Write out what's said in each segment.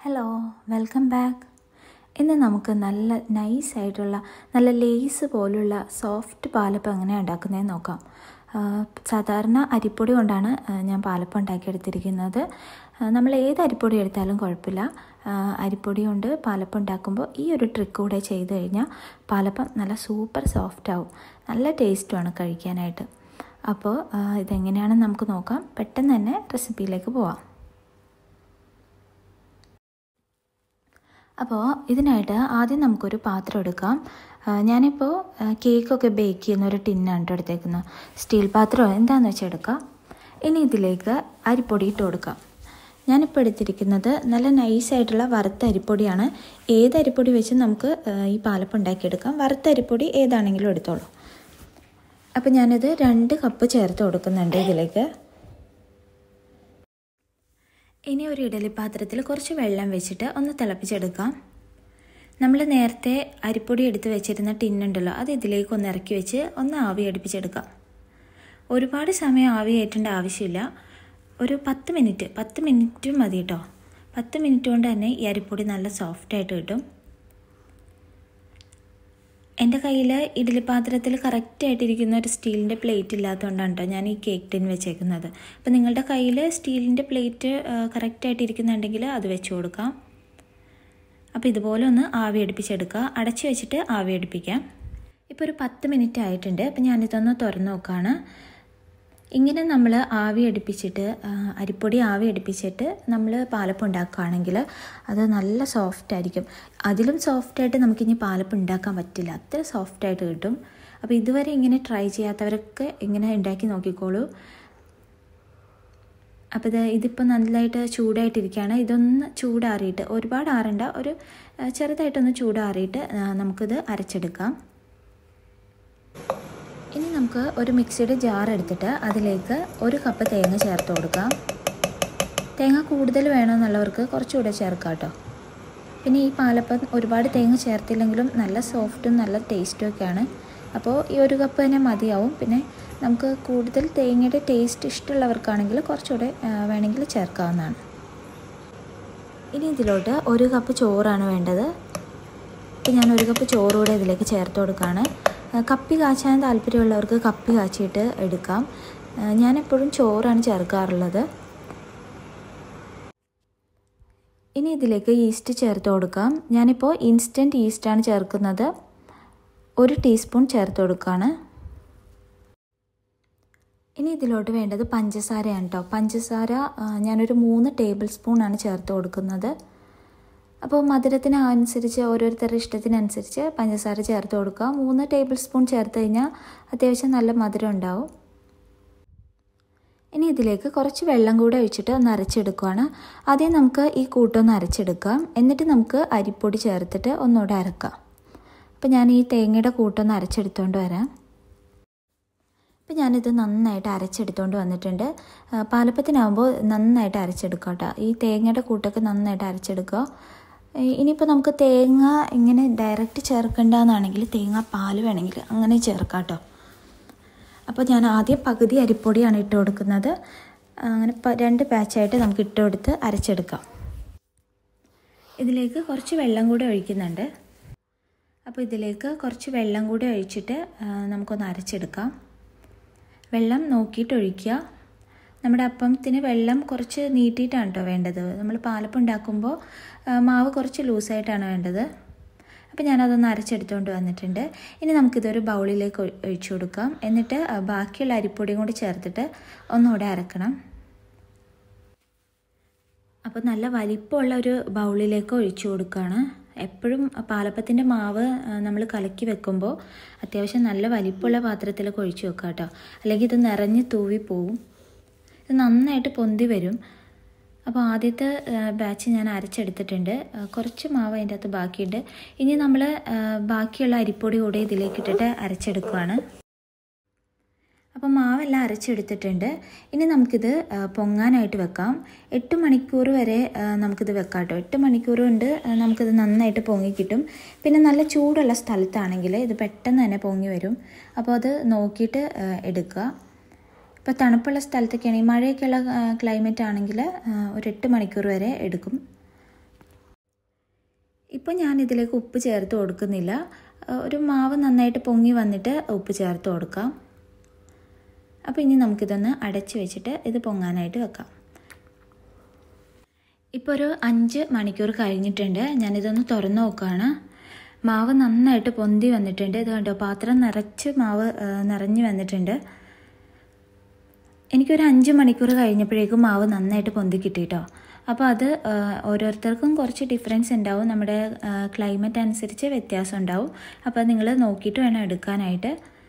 hello welcome back ഇന്ന് നമുക്ക് നല്ല നൈസ് ആയിട്ടുള്ള നല്ല ലേസ് പോലുള്ള സോഫ്റ്റ് പാലപ്പം എങ്ങനെയാണ് ഉണ്ടാക്കുന്നതെന്ന് നോക്കാം ആ, സാധാരണ അരിപ്പൊടി കൊണ്ടാണ് ആ, ഞാൻ പാലപ്പം ഉണ്ടാക്കിയെടുത്തിരിക്കുന്നത് ആ, നമ്മൾ ഏത് അരിപ്പൊടി എടുത്താലും കുഴപ്പമില്ല ആ, അരിപ്പൊടി കൊണ്ട് പാലപ്പം ഉണ്ടാക്കുമ്പോൾ ഈ ഒരു ട്രിക്ക് കൂടെ ചെയ്ത് കഴിഞ്ഞാൽ പാലപ്പം നല്ല സൂപ്പർ സോഫ്റ്റ് ആവും നല്ല ടേസ്റ്റുമാണ് കഴിക്കാനായിട്ട് അപ്പോൾ ആ, ഇതെങ്ങനെയാണെന്ന് നമുക്ക് നോക്കാം പെട്ടെന്ന് തന്നെ റെസിപ്പിയിലേക്ക് പോവാം അപ്പോൾ ഇതിനായിട്ട് ആദ്യം നമുക്കൊരു പാത്രം എടുക്കാം ആ, ഞാനിപ്പോൾ ആ, കേക്കൊക്കെ ബേക്ക് ചെയ്യുന്ന ഒരു ടിന്നാണ് കേട്ടോ എടുത്തേക്കുന്നത് സ്റ്റീൽ പാത്രം എന്താണെന്ന് വെച്ചാൽ എടുക്കാം ഇനി ഇതിലേക്ക് അരിപ്പൊടി ഇട്ട് കൊടുക്കാം ഞാനിപ്പോൾ എടുത്തിരിക്കുന്നത് നല്ല നൈസായിട്ടുള്ള വറുത്ത അരിപ്പൊടിയാണ് ഏത് അരിപ്പൊടി വെച്ച് നമുക്ക് ആ, ഈ പാലപ്പം ഉണ്ടാക്കിയെടുക്കാം വറുത്ത അരിപ്പൊടി ഏതാണെങ്കിലും എടുത്തോളൂ അപ്പോൾ ഞാനിത് രണ്ട് കപ്പ് ചേർത്ത് കൊടുക്കുന്നുണ്ട് ഇതിലേക്ക് ഇനി ഒരു ഇഡലി പാത്രത്തിൽ കുറച്ച് വെള്ളം വെച്ചിട്ട് ഒന്ന് തിളപ്പിച്ചെടുക്കാം നമ്മൾ നേരത്തെ അരിപ്പൊടി എടുത്ത് വെച്ചിരുന്ന ടിന്നുണ്ടല്ലോ അത് ഇതിലേക്ക് ഒന്ന് ഇറക്കി വെച്ച് ഒന്ന് ആവി അടുപ്പിച്ചെടുക്കാം ഒരുപാട് സമയം ആവി കയറ്റേണ്ട ആവശ്യമില്ല ഒരു പത്ത് മിനിറ്റ് പത്ത് മിനിറ്റ് മതി കേട്ടോ പത്ത് മിനിറ്റ് കൊണ്ട് തന്നെ ഈ അരിപ്പൊടി നല്ല സോഫ്റ്റായിട്ട് കിട്ടും എൻ്റെ കയ്യിൽ ഇഡ്ഡലി പാത്രത്തിൽ കറക്റ്റായിട്ടിരിക്കുന്ന ഒരു സ്റ്റീലിൻ്റെ പ്ലേറ്റ് ഇല്ലാത്തതുകൊണ്ടാണ് കേട്ടോ ഞാൻ ഈ കേക്ക് ടിൻ വെച്ചേക്കുന്നത് അപ്പോൾ നിങ്ങളുടെ കയ്യിൽ സ്റ്റീലിൻ്റെ പ്ലേറ്റ് കറക്റ്റായിട്ട് ഇരിക്കുന്നുണ്ടെങ്കിൽ അത് വെച്ച് കൊടുക്കാം അപ്പോൾ ഇതുപോലെ ഒന്ന് ആവി അടുപ്പിച്ചെടുക്കുക അടച്ച് വെച്ചിട്ട് ആവി അടുപ്പിക്കാം ഇപ്പോൾ ഒരു പത്ത് മിനിറ്റ് ആയിട്ടുണ്ട് അപ്പോൾ ഞാനിതൊന്ന് തുറന്ന് നോക്കുകയാണ് ഇങ്ങനെ നമ്മൾ ആവി അടുപ്പിച്ചിട്ട് അരിപ്പൊടി ആവി അടുപ്പിച്ചിട്ട് നമ്മൾ പാലപ്പം ഉണ്ടാക്കുകയാണെങ്കിൽ അത് നല്ല സോഫ്റ്റ് ആയിരിക്കും അതിലും സോഫ്റ്റായിട്ട് നമുക്കിനി പാലപ്പം ഉണ്ടാക്കാൻ പറ്റില്ല അത്ര സോഫ്റ്റായിട്ട് കിട്ടും അപ്പോൾ ഇതുവരെ ഇങ്ങനെ ട്രൈ ചെയ്യാത്തവരൊക്കെ ഇങ്ങനെ ഉണ്ടാക്കി നോക്കിക്കോളൂ അപ്പോൾ ഇത് ഇതിപ്പോൾ നല്ലതായിട്ട് ചൂടായിട്ടിരിക്കുകയാണ് ഇതൊന്ന് ചൂടാറിയിട്ട് ഒരുപാട് ആറണ്ട ഒരു ചെറുതായിട്ടൊന്ന് ചൂടാറിയിട്ട് നമുക്കിത് അരച്ചെടുക്കാം ഇനി നമുക്ക് ഒരു മിക്സിയുടെ ജാർ എടുത്തിട്ട് അതിലേക്ക് ഒരു കപ്പ് തേങ്ങ ചേർത്ത് കൊടുക്കാം തേങ്ങ കൂടുതൽ വേണമെന്നുള്ളവർക്ക് കുറച്ചുകൂടെ ചേർക്കാം കേട്ടോ പിന്നെ ഈ പാലപ്പം ഒരുപാട് തേങ്ങ ചേർത്തില്ലെങ്കിലും നല്ല സോഫ്റ്റും നല്ല ടേസ്റ്റും ഒക്കെയാണ് അപ്പോൾ ഈ ഒരു കപ്പ് തന്നെ മതിയാവും പിന്നെ നമുക്ക് കൂടുതൽ തേങ്ങയുടെ ടേസ്റ്റ് ഇഷ്ടമുള്ളവർക്കാണെങ്കിൽ കുറച്ചുകൂടെ വേണമെങ്കിൽ ചേർക്കാവുന്നതാണ് ഇനി ഇതിലോട്ട് ഒരു കപ്പ് ചോറാണ് വേണ്ടത് ഇപ്പം ഞാൻ ഒരു കപ്പ് ചോറ് കൂടെ ഇതിലേക്ക് ചേർത്ത് കൊടുക്കുകയാണ് കപ്പി കാച്ചാൻ താല്പര്യമുള്ളവർക്ക് കപ്പി കാച്ചിയിട്ട് എടുക്കാം ഞാനെപ്പോഴും ചോറാണ് ചേർക്കാറുള്ളത് ഇനി ഇതിലേക്ക് ഈസ്റ്റ് ചേർത്ത് കൊടുക്കാം ഞാനിപ്പോൾ ഇൻസ്റ്റൻറ്റ് ഈസ്റ്റാണ് ചേർക്കുന്നത് ഒരു ടീസ്പൂൺ ചേർത്ത് കൊടുക്കുകയാണ് ഇനി ഇതിലോട്ട് വേണ്ടത് പഞ്ചസാരയാണ് കേട്ടോ പഞ്ചസാര ഞാനൊരു മൂന്ന് ടേബിൾ സ്പൂണാണ് ചേർത്ത് കൊടുക്കുന്നത് അപ്പോൾ മധുരത്തിന് അനുസരിച്ച് ഓരോരുത്തരുടെ ഇഷ്ടത്തിനനുസരിച്ച് പഞ്ചസാര ചേർത്ത് കൊടുക്കുക മൂന്ന് ടേബിൾ സ്പൂൺ ചേർത്ത് കഴിഞ്ഞാൽ അത്യാവശ്യം നല്ല മധുരം ഉണ്ടാവും ഇനി ഇതിലേക്ക് കുറച്ച് വെള്ളം കൂടെ ഒഴിച്ചിട്ട് ഒന്ന് അരച്ചെടുക്കുകയാണ് ആദ്യം നമുക്ക് ഈ കൂട്ടൊന്ന് അരച്ചെടുക്കാം എന്നിട്ട് നമുക്ക് അരിപ്പൊടി ചേർത്തിട്ട് ഒന്നുകൂടെ അരക്കാം അപ്പോൾ ഞാൻ ഈ തേങ്ങയുടെ കൂട്ടൊന്ന് അരച്ചെടുത്തുകൊണ്ട് വരാം അപ്പോൾ ഞാനിത് നന്നായിട്ട് അരച്ചെടുത്തുകൊണ്ട് വന്നിട്ടുണ്ട് പാലപ്പത്തിനാകുമ്പോൾ നന്നായിട്ട് അരച്ചെടുക്കുക കേട്ടോ ഈ തേങ്ങയുടെ കൂട്ടൊക്കെ നന്നായിട്ട് അരച്ചെടുക്കുക ഇനിയിപ്പോൾ നമുക്ക് തേങ്ങ ഇങ്ങനെ ഡയറക്റ്റ് ചേർക്കേണ്ടതെന്നാണെങ്കിൽ തേങ്ങ പാൽ വേണമെങ്കിൽ അങ്ങനെ ചേർക്കാം കേട്ടോ അപ്പോൾ ഞാൻ ആദ്യം പകുതി അരിപ്പൊടിയാണ് ഇട്ട് കൊടുക്കുന്നത് അങ്ങനെ രണ്ട് ബാച്ചായിട്ട് നമുക്ക് ഇട്ട് കൊടുത്ത് അരച്ചെടുക്കാം ഇതിലേക്ക് കുറച്ച് വെള്ളം കൂടെ ഒഴിക്കുന്നുണ്ട് അപ്പോൾ ഇതിലേക്ക് കുറച്ച് വെള്ളം കൂടെ ഒഴിച്ചിട്ട് നമുക്കൊന്ന് അരച്ചെടുക്കാം വെള്ളം നോക്കിയിട്ട് ഒഴിക്കുക നമ്മുടെ അപ്പത്തിന് വെള്ളം കുറച്ച് നീട്ടിയിട്ടാണ് കേട്ടോ വേണ്ടത് നമ്മൾ പാലപ്പം ഉണ്ടാക്കുമ്പോൾ മാവ് കുറച്ച് ലൂസായിട്ടാണ് വേണ്ടത് അപ്പോൾ ഞാനതൊന്ന് അരച്ചെടുത്തുകൊണ്ട് വന്നിട്ടുണ്ട് ഇനി നമുക്കിതൊരു ബൗളിലേക്ക് ഒഴിച്ചു കൊടുക്കാം എന്നിട്ട് ബാക്കിയുള്ള അരിപ്പൊടിയും കൂടി ചേർത്തിട്ട് ഒന്നുകൂടെ അരക്കണം അപ്പോൾ നല്ല വലിപ്പമുള്ള ഒരു ബൗളിലേക്ക് ഒഴിച്ചു കൊടുക്കുകയാണ് എപ്പോഴും പാലപ്പത്തിൻ്റെ മാവ് നമ്മൾ കലക്കി വെക്കുമ്പോൾ അത്യാവശ്യം നല്ല വലിപ്പമുള്ള പാത്രത്തിലൊക്കെ ഒഴിച്ചു വെക്കാം കേട്ടോ അല്ലെങ്കിൽ ഇത് നിറഞ്ഞ് തൂവി പോവും ഇത് നന്നായിട്ട് പൊന്തി വരും അപ്പോൾ ആദ്യത്തെ ബാച്ച് ഞാൻ അരച്ചെടുത്തിട്ടുണ്ട് കുറച്ച് മാവ് അതിൻ്റെ അകത്ത് ബാക്കിയുണ്ട് ഇനി നമ്മൾ ബാക്കിയുള്ള അരിപ്പൊടി കൂടെ ഇതിലേക്ക് ഇട്ടിട്ട് അരച്ചെടുക്കുകയാണ് അപ്പോൾ മാവെല്ലാം അരച്ചെടുത്തിട്ടുണ്ട് ഇനി നമുക്കിത് പൊങ്ങാനായിട്ട് വെക്കാം എട്ട് മണിക്കൂർ വരെ നമുക്കിത് വെക്കാം കേട്ടോ എട്ട് മണിക്കൂർ കൊണ്ട് നമുക്കിത് നന്നായിട്ട് പൊങ്ങി കിട്ടും പിന്നെ നല്ല ചൂടുള്ള സ്ഥലത്താണെങ്കിൽ ഇത് പെട്ടെന്ന് തന്നെ പൊങ്ങി വരും അപ്പോൾ അത് നോക്കിയിട്ട് എടുക്കുക ഇപ്പോൾ തണുപ്പുള്ള സ്ഥലത്തൊക്കെയാണെങ്കിൽ മഴയൊക്കെയുള്ള ക്ലൈമറ്റ് ആണെങ്കിൽ ഒരു എട്ട് മണിക്കൂർ വരെ എടുക്കും ഇപ്പോൾ ഞാൻ ഇതിലേക്ക് ഉപ്പ് ചേർത്ത് കൊടുക്കുന്നില്ല ഒരു മാവ് നന്നായിട്ട് പൊങ്ങി വന്നിട്ട് ഉപ്പ് ചേർത്ത് കൊടുക്കാം അപ്പോൾ ഇനി നമുക്കിതൊന്ന് അടച്ച് വെച്ചിട്ട് ഇത് പൊങ്ങാനായിട്ട് വെക്കാം ഇപ്പോൾ ഒരു അഞ്ച് മണിക്കൂർ കഴിഞ്ഞിട്ടുണ്ട് ഞാനിതൊന്ന് തുറന്ന് നോക്കുകയാണ് മാവ് നന്നായിട്ട് പൊന്തി വന്നിട്ടുണ്ട് ഇത് കണ്ടോ പാത്രം നിറച്ച് മാവ് നിറഞ്ഞു വന്നിട്ടുണ്ട് എനിക്കൊരു അഞ്ച് മണിക്കൂർ കഴിഞ്ഞപ്പോഴേക്കും മാവ് നന്നായിട്ട് പൊന്തി കിട്ടിയിട്ടോ അപ്പോൾ അത് ഓരോരുത്തർക്കും കുറച്ച് ഡിഫറൻസ് ഉണ്ടാവും നമ്മുടെ ക്ലൈമറ്റ് അനുസരിച്ച് വ്യത്യാസം ഉണ്ടാവും അപ്പോൾ നിങ്ങൾ നോക്കിയിട്ട് വേണം എടുക്കാനായിട്ട്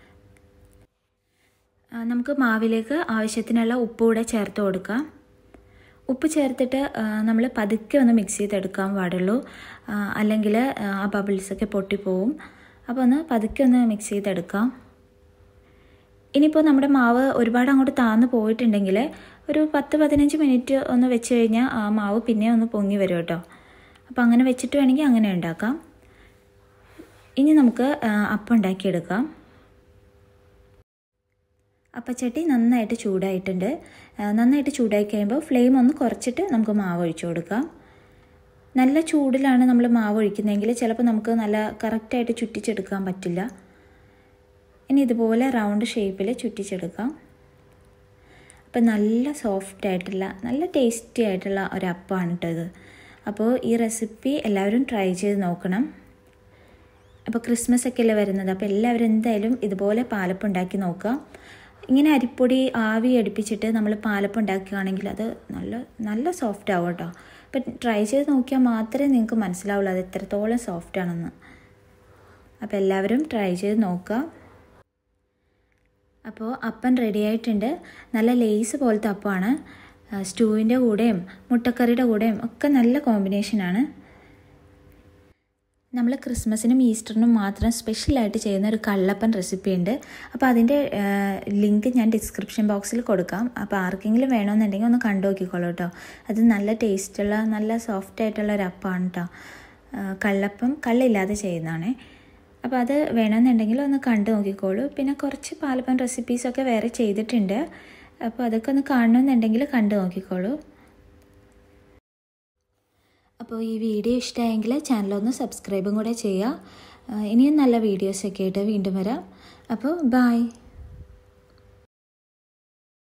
നമുക്ക് മാവിലേക്ക് ആവശ്യത്തിനുള്ള ഉപ്പ് കൂടെ ചേർത്ത് കൊടുക്കാം ഉപ്പ് ചേർത്തിട്ട് നമ്മൾ പതുക്കെ ഒന്ന് മിക്സ് ചെയ്തെടുക്കാൻ പാടുള്ളൂ അല്ലെങ്കിൽ ആ ബബിൾസൊക്കെ പൊട്ടിപ്പോവും അപ്പോൾ ഒന്ന് പതുക്കെ ഒന്ന് മിക്സ് ചെയ്തെടുക്കാം ഇനിയിപ്പോൾ നമ്മുടെ മാവ് ഒരുപാട് അങ്ങോട്ട് താന്ന് പോയിട്ടുണ്ടെങ്കിൽ ഒരു പത്ത് പതിനഞ്ച് മിനിറ്റ് ഒന്ന് വെച്ച് കഴിഞ്ഞാൽ ആ മാവ് പിന്നെ ഒന്ന് പൊങ്ങി വരും കേട്ടോ അപ്പോൾ അങ്ങനെ വെച്ചിട്ട് വേണമെങ്കിൽ അങ്ങനെ ഉണ്ടാക്കാം ഇനി നമുക്ക് അപ്പം ഉണ്ടാക്കിയെടുക്കാം അപ്പച്ചട്ടി നന്നായിട്ട് ചൂടായിട്ടുണ്ട് നന്നായിട്ട് ചൂടായി കഴിയുമ്പോൾ ഫ്ലെയിം ഒന്ന് കുറച്ചിട്ട് നമുക്ക് മാവ് ഒഴിച്ചു കൊടുക്കാം നല്ല ചൂടിലാണ് നമ്മൾ മാവ് ഒഴിക്കുന്നതെങ്കിൽ ചിലപ്പോൾ നമുക്ക് നല്ല കറക്റ്റായിട്ട് ചുറ്റിച്ചെടുക്കാൻ പറ്റില്ല ഇനി ഇതുപോലെ റൗണ്ട് ഷേപ്പിൽ ചുറ്റിച്ചെടുക്കാം അപ്പോൾ നല്ല സോഫ്റ്റ് ആയിട്ടുള്ള നല്ല ടേസ്റ്റി ആയിട്ടുള്ള ഒരു അപ്പമാണ് കേട്ടോ ഇത് അപ്പോൾ ഈ റെസിപ്പി എല്ലാവരും ട്രൈ ചെയ്ത് നോക്കണം അപ്പോൾ ക്രിസ്മസ് ഒക്കെ അല്ലേ വരുന്നത് അപ്പോൾ എല്ലാവരും എന്തായാലും ഇതുപോലെ പാലപ്പം ഉണ്ടാക്കി നോക്കുക ഇങ്ങനെ അരിപ്പൊടി ആവി അടുപ്പിച്ചിട്ട് നമ്മൾ പാലപ്പം ഉണ്ടാക്കുകയാണെങ്കിൽ അത് നല്ല നല്ല സോഫ്റ്റ് ആവും കേട്ടോ അപ്പം ട്രൈ ചെയ്ത് നോക്കിയാൽ മാത്രമേ നിങ്ങൾക്ക് മനസ്സിലാവുള്ളൂ അത് എത്രത്തോളം സോഫ്റ്റ് ആണെന്ന് അപ്പോൾ എല്ലാവരും ട്രൈ ചെയ്ത് നോക്കുക അപ്പോൾ അപ്പം റെഡി ആയിട്ടുണ്ട് നല്ല ലേസ് പോലത്തെ അപ്പമാണ് സ്റ്റൂവിൻ്റെ കൂടെയും മുട്ടക്കറിയുടെ കൂടെയും ഒക്കെ നല്ല കോമ്പിനേഷനാണ് നമ്മൾ ക്രിസ്മസിനും ഈസ്റ്ററിനും മാത്രം സ്പെഷ്യലായിട്ട് ചെയ്യുന്ന ഒരു കള്ളപ്പൻ റെസിപ്പി ഉണ്ട് അപ്പോൾ അതിൻ്റെ ലിങ്ക് ഞാൻ ഡിസ്ക്രിപ്ഷൻ ബോക്സിൽ കൊടുക്കാം അപ്പോൾ ആർക്കെങ്കിലും വേണമെന്നുണ്ടെങ്കിൽ ഒന്ന് കണ്ടു നോക്കിക്കോളൂ കേട്ടോ അത് നല്ല ടേസ്റ്റുള്ള നല്ല സോഫ്റ്റ് ആയിട്ടുള്ള ഒരു അപ്പമാണ് കേട്ടോ കള്ളപ്പം കള്ളില്ലാതെ ചെയ്യുന്നതാണേ അപ്പോൾ അത് വേണമെന്നുണ്ടെങ്കിൽ ഒന്ന് കണ്ടു നോക്കിക്കോളൂ പിന്നെ കുറച്ച് പാലപ്പം റെസിപ്പീസൊക്കെ വേറെ ചെയ്തിട്ടുണ്ട് അപ്പോൾ അതൊക്കെ ഒന്ന് കാണണമെന്നുണ്ടെങ്കിൽ കണ്ടു നോക്കിക്കോളൂ അപ്പോൾ ഈ വീഡിയോ ഇഷ്ടമായെങ്കിൽ ചാനലൊന്ന് സബ്സ്ക്രൈബും കൂടെ ചെയ്യുക ഇനിയും നല്ല വീഡിയോസൊക്കെ ആയിട്ട് വീണ്ടും വരാം അപ്പോൾ ബായ്